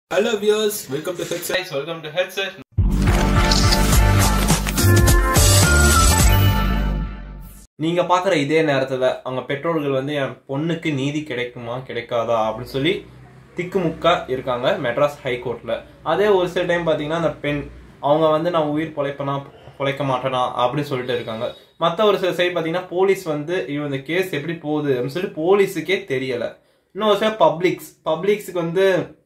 Hello viewers, welcome to Headset. guys, welcome to Headset. நீங்க பாக்குற இதே நேரத்துல அவங்க பெற்றோர்கள் வந்து என் பொண்ணுக்கு நீதி கிடைக்குமா கிடைக்காதா அப்படின்னு சொல்லி திக்குமுக்கா இருக்காங்க மெட்ராஸ் ஹைகோர்ட்ல அதே ஒரு சில டைம் பாத்தீங்கன்னா அந்த பெண் அவங்க வந்து நான் உயிர் பொழைப்பனா பொழைக்க மாட்டேனா அப்படின்னு சொல்லிட்டு இருக்காங்க மத்த ஒரு சில சைடு பாத்தீங்கன்னா போலீஸ் வந்து இவன் இந்த கேஸ் எப்படி போகுது அப்படின்னு சொல்லி போலீஸுக்கே தெரியல இன்னும் ஒரு சில பப்ளிக்ஸ் பப்ளிக்ஸுக்கு வந்து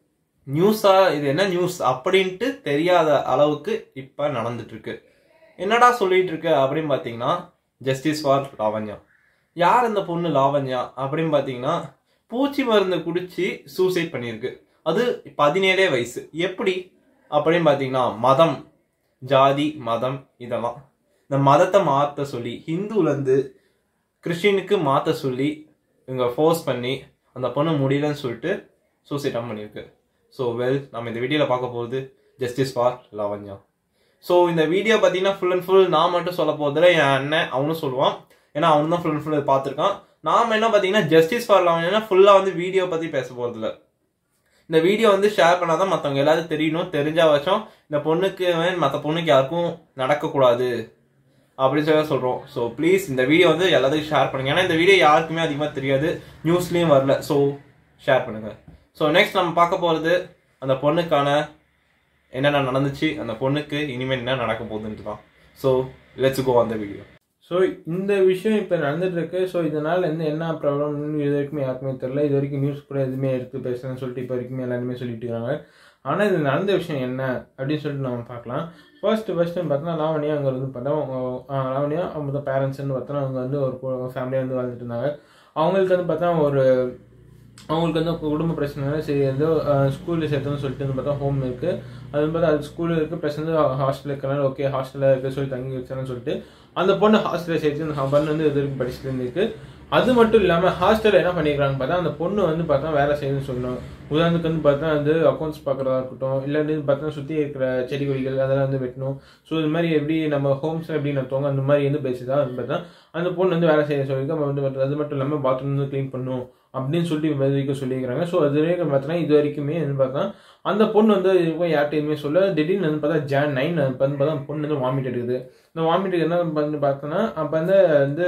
நியூஸா இது என்ன நியூஸ் அப்படின்ட்டு தெரியாத அளவுக்கு இப்ப நடந்துட்டு இருக்கு என்னடா சொல்லிட்டு இருக்கு அப்படின்னு பாத்தீங்கன்னா ஜஸ்டிஸ் ஃபார் லாவண்யா யார் இந்த பொண்ணு லாவண்யா அப்படின்னு பாத்தீங்கன்னா பூச்சி மருந்து குடிச்சு சூசைட் பண்ணியிருக்கு அது பதினேழே வயசு எப்படி அப்படின்னு பாத்தீங்கன்னா மதம் ஜாதி மதம் இதெல்லாம் இந்த மதத்தை மாத்த சொல்லி ஹிந்துல இருந்து கிறிஸ்டினுக்கு மாத்த சொல்லி இவங்க ஃபோர்ஸ் பண்ணி அந்த பொண்ணு முடியலன்னு சொல்லிட்டு சூசைட் பண்ணியிருக்கு ஸோ வெல் நம்ம இந்த வீடியோவில் பார்க்க போகிறது ஜஸ்டிஸ் ஃபார் லாவண்யா ஸோ இந்த வீடியோ பார்த்தீங்கன்னா ஃபுல் அண்ட் ஃபுல் நான் மட்டும் சொல்ல போதில் என் அண்ணன் அவனும் சொல்லுவான் ஏன்னா அவன் தான் ஃபுல் அண்ட் ஃபுல் பார்த்துருக்கான் நாம என்ன பார்த்தீங்கன்னா ஜஸ்டிஸ் ஃபார் லாவண்யா ஃபுல்லாக வந்து வீடியோ பற்றி பேச போகிறதில்ல இந்த வீடியோ வந்து ஷேர் பண்ணாதான் மற்றவங்க எல்லாரும் தெரியணும் தெரிஞ்சா வச்சோம் இந்த பொண்ணுக்கு மற்ற பொண்ணுக்கு யாருக்கும் நடக்கக்கூடாது அப்படின்னு சொல்லி சொல்கிறோம் ஸோ ப்ளீஸ் இந்த வீடியோ வந்து எல்லாத்துக்கும் ஷேர் பண்ணுங்க ஏன்னா இந்த வீடியோ யாருக்குமே அதிகமாக தெரியாது நியூஸ்லேயும் வரல ஸோ ஷேர் பண்ணுங்க ஸோ நெக்ஸ்ட் நம்ம பார்க்க போகிறது அந்த பொண்ணுக்கான என்னென்ன நடந்துச்சு அந்த பொண்ணுக்கு இனிமேல் என்ன நடக்க போகுதுன்ட்டு தான் ஸோ லெட்ஸ் கோ அந்த வீடியோ ஸோ இந்த விஷயம் இப்போ நடந்துட்டு இருக்கு ஸோ இதனால வந்து என்ன ப்ராப்ளம்னு இது வரைக்கும் யாருக்குமே தெரியல இது வரைக்கும் நியூஸ் கூட எதுவுமே எடுத்து பேசுறேன்னு சொல்லிட்டு இப்போ வரைக்கும் எல்லாருமே சொல்லிட்டு இருக்காங்க ஆனால் இது நடந்த விஷயம் என்ன அப்படின்னு சொல்லிட்டு நம்ம பார்க்கலாம் ஃபர்ஸ்ட் ஃபர்ஸ்ட் பார்த்தோன்னா லாவணியா அங்கே வந்து பார்த்தா அவங்க ஆஹ் லாவணியா அவங்க பேரண்ட்ஸ்னு பார்த்தோன்னா அவங்க வந்து ஒரு ஃபேமிலியாக வந்து வாழ்ந்துட்டு இருந்தாங்க அவங்களுக்கு வந்து பார்த்தா ஒரு அவங்களுக்கு வந்து குடும்ப பிரச்சனை சரி வந்து ஸ்கூலில் சேர்த்தோம்னு சொல்லிட்டு வந்து பார்த்தா ஹோம் இருக்குது அது வந்து பார்த்தா அது ஸ்கூலில் இருக்குது ப்ளஸ் வந்து ஹாஸ்டல் இருக்கிறனால ஓகே ஹாஸ்டலில் இருக்குது சொல்லி தங்கி வச்சான்னு சொல்லிட்டு அந்த பொண்ணு ஹாஸ்டலில் சேர்த்து அந்த பொண்ணு வந்து இது வரைக்கும் படிச்சுட்டு இருந்துருக்கு அது மட்டும் இல்லாமல் ஹாஸ்டலில் என்ன பண்ணிக்கிறாங்கன்னு பார்த்தா அந்த பொண்ணு வந்து பார்த்தா வேலை செய்யணும்னு சொல்லணும் உதாரணத்துக்கு வந்து பார்த்தா வந்து அக்கௌண்ட்ஸ் பார்க்குறதா இருக்கட்டும் இல்லாட்டி பார்த்தா சுற்றி இருக்கிற செடி கொடிகள் அதெல்லாம் வந்து வெட்டணும் ஸோ இது மாதிரி எப்படி நம்ம ஹோம்ஸில் எப்படி நடத்துவாங்க அந்த மாதிரி வந்து பேசிதான் வந்து பார்த்தா அந்த பொண்ணு வந்து வேலை செய்ய சொல்லியிருக்கு நம்ம வந்து அது மட்டும் இல்லாமல் பாத்ரூம் வந்து க்ளீன் பண்ணும் அப்படின்னு சொல்லி இது வரைக்கும் சொல்லியிருக்கிறாங்க ஸோ அது வரைக்கும் பார்த்தோன்னா இது வரைக்குமே வந்து பார்த்தா அந்த பொண்ணு வந்து இதுக்கும் யார்கிட்ட எதுவுமே சொல்ல திடீர்னு வந்து பார்த்தா ஜான் நைன் வந்து பார்த்தா அந்த பொண்ணு வந்து வாமிட் எடுக்குது இந்த வாமிட் என்ன வந்து பார்த்தோன்னா அப்போ வந்து வந்து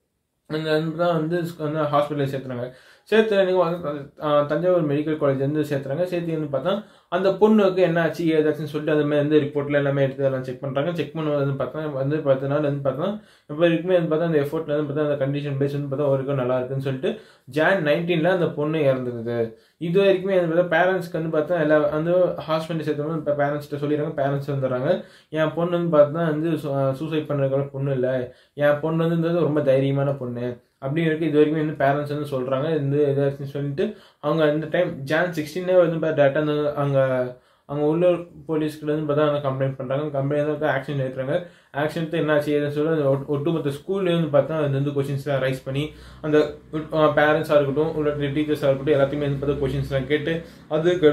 அந்த வந்து தான் வந்து வந்து ஹாஸ்பிட்டலில் சேர்த்துறாங்க சேர்த்து எனக்கு வந்து அஹ், தஞ்சாவூர் மெடிக்கல் காலேஜ் வந்து சேர்த்துறாங்க சேர்த்து வந்து பார்த்தா அந்த பொண்ணுக்கு என்ன ஆச்சு ஏதாச்சுன்னு சொல்லிட்டு அந்த மாதிரி வந்து ரிப்போர்ட்ல எல்லாமே எடுத்து எல்லாம் செக் பண்ணுறாங்க செக் பண்ணும்போது வந்து பார்த்தா வந்து பத்து நாள் வந்து பார்த்தா இப்போ வரைக்குமே வந்து பார்த்தா அந்த எஃபோர்ட்ல வந்து பார்த்தா அந்த கண்டிஷன் பேஸ் வந்து பார்த்தா வரைக்கும் நல்லா இருக்குன்னு சொல்லிட்டு ஜான் நைன்டீன்ல அந்த பொண்ணு இறந்துருக்குது இது வரைக்குமே வந்து பார்த்தா பேரண்ட்ஸ்க்கு வந்து பார்த்தா எல்லா வந்து ஹாஸ்பிட்டல் சேர்த்தவங்க இப்போ பேரண்ட்ஸ்கிட்ட சொல்லிடுறாங்க பேரண்ட்ஸ் வந்துடுறாங்க என் பொண்ணு வந்து பார்த்தா வந்து சூசைட் பண்ணுறதுக்கான பொண்ணு இல்லை என் பொண்ணு வந்து இருந்தது ரொம்ப தைரியமான பொண்ணு அப்படின்னு இருக்கு இது வரைக்கும் வந்து பேரண்ட்ஸ் வந்து சொல்றாங்க இந்த இதாச்சுன்னு சொல்லிட்டு அவங்க அந்த டைம் ஜான் சிக்ஸ்டீனே வந்து டேட்டா வந்து அங்கே அங்கே உள்ள போலீஸ்கிட்ட வந்து பார்த்தா அவங்க கம்ப்ளைண்ட் பண்ணுறாங்க கம்ப்ளைண்ட் வந்து ஆக்ஷன் எடுக்கிறாங்க ஆக்ஷன் எடுத்து என்ன ஆச்சு ஏதுன்னு சொல்லி அந்த ஒட்டு- ஒட்டுமொத்த ஸ்கூல்ல வந்து பார்த்தா அது வந்து கொஷின்ஸ்லாம் ரைஸ் பண்ணி அந்த பேரண்ட்ஸாக இருக்கட்டும் உள்ள டீச்சர்ஸாக இருக்கட்டும் எல்லாத்தையுமே வந்து பார்த்தா கொஷின்ஸ்லாம் கேட்டு அதுக்கு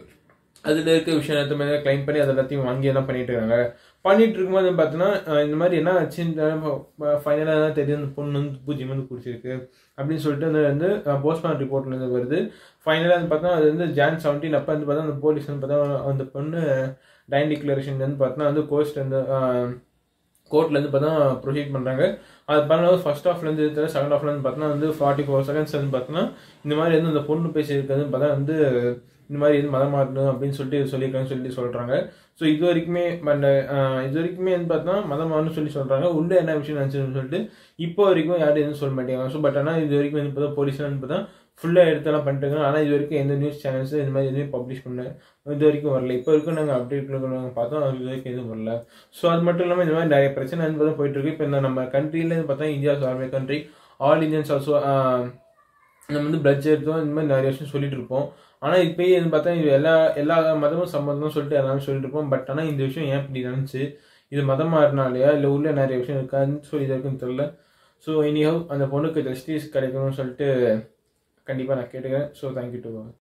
அதில் இருக்க விஷயம் எல்லாத்தையுமே கிளைம் பண்ணி அது எல்லாத்தையும் வாங்கி எல்லாம் பண்ணிட்டு இருக்காங்க பண்ணிட்டு இருக்கும்போது பார்த்தீங்கன்னா அஹ் இந்த மாதிரி என்ன ஆச்சுன்னு ஃபைனலாக தான் தெரியும் இந்த பொண்ணு வந்து பூஜ்ஜியம் வந்து குடிச்சிருக்கு அப்படின்னு சொல்லிட்டு அந்த வந்து போஸ்ட்மார்ட் ரிப்போர்ட்ல இருந்து வருது ஃபைனலாக வந்து பார்த்தா அது வந்து ஜான் செவன்டீன் அப்போ வந்து பார்த்தா அந்த போலீஸ் வந்து பார்த்தா அந்த பொண்ணு டைன் டிக்ளரேஷன் வந்து பார்த்தா வந்து கோஸ்ட் வந்து கோர்ட்லேருந்து பார்த்தா ப்ரொசீட் பண்ணுறாங்க அது பண்ணும்போது ஃபர்ஸ்ட் ஹாஃப்லேருந்து எடுத்து செகண்ட் ஹாஃப்லேருந்து பார்த்தா வந்து ஃபார்ட்டி ஃபோர் செகண்ட்ஸ் வந்து பார்த்தோன்னா இந்த மாதிரி வந்து அந்த பொண்ணு பேசியிருக்கிறது பார்த்தா வந்து இந்த மாதிரி இது மதம் மாறணும் அப்படின்னு சொல்லிட்டு சொல்லியிருக்காங்கன்னு சொல்லி சொல்கிறாங்க ஸோ இது வரைக்குமே அந்த இது வரைக்குமே வந்து பார்த்தா மதம் மாறணும்னு சொல்லி சொல்கிறாங்க உள்ள என்ன விஷயம் நினச்சுன்னு சொல்லிட்டு இப்போ வரைக்கும் யாரும் எதுவும் சொல்ல மாட்டேங்க ஸோ பட் ஆனால் இது வரைக்கும் வந்து பார்த்தா போலீஸ் வந்து பார்த்தா ஃபுல்லாக எடுத்தெல்லாம் பண்ணிட்டு ஆனால் இது வரைக்கும் எந்த நியூஸ் சேனல்ஸ் இந்த மாதிரி எதுவுமே பப்ளிஷ் பண்ண இது வரைக்கும் வரல இப்போ வரைக்கும் நாங்கள் அப்டேட் நாங்கள் பார்த்தோம் அது வரைக்கும் எதுவும் வரல ஸோ அது மட்டும் இல்லாமல் இந்த மாதிரி நிறைய பிரச்சனை வந்து பார்த்தா போயிட்டு இருக்கு இப்போ இந்த நம்ம கண்ட்ரியில பார்த்தா இந்தியா ஆர்மே கண்ட்ரி ஆல் இந்தியன்ஸ் ஆல்சோ நம்ம வந்து பிளட் எடுத்தோம் இந்த மாதிரி நிறைய விஷயம் சொல்லிட்டு இருப்போம் ஆனால் இப்போயே வந்து பார்த்தா இது எல்லா எல்லா மதமும் சம்மந்தம் சொல்லிட்டு எல்லாமே சொல்லிட்டு இருப்போம் பட் ஆனால் இந்த விஷயம் ஏன் இப்படி நினச்சி இது மதம் மாறினாலையா இல்லை உள்ள நிறைய விஷயம் இருக்காதுன்னு சொல்லி இது வரைக்கும் தெரியல ஸோ இனிஹவ் அந்த பொண்ணுக்கு ஜஸ்டிஸ் கிடைக்கணும்னு சொல்லிட்டு கண்டிப்பாக நான் கேட்டுக்கிறேன் ஸோ தேங்க்யூ டு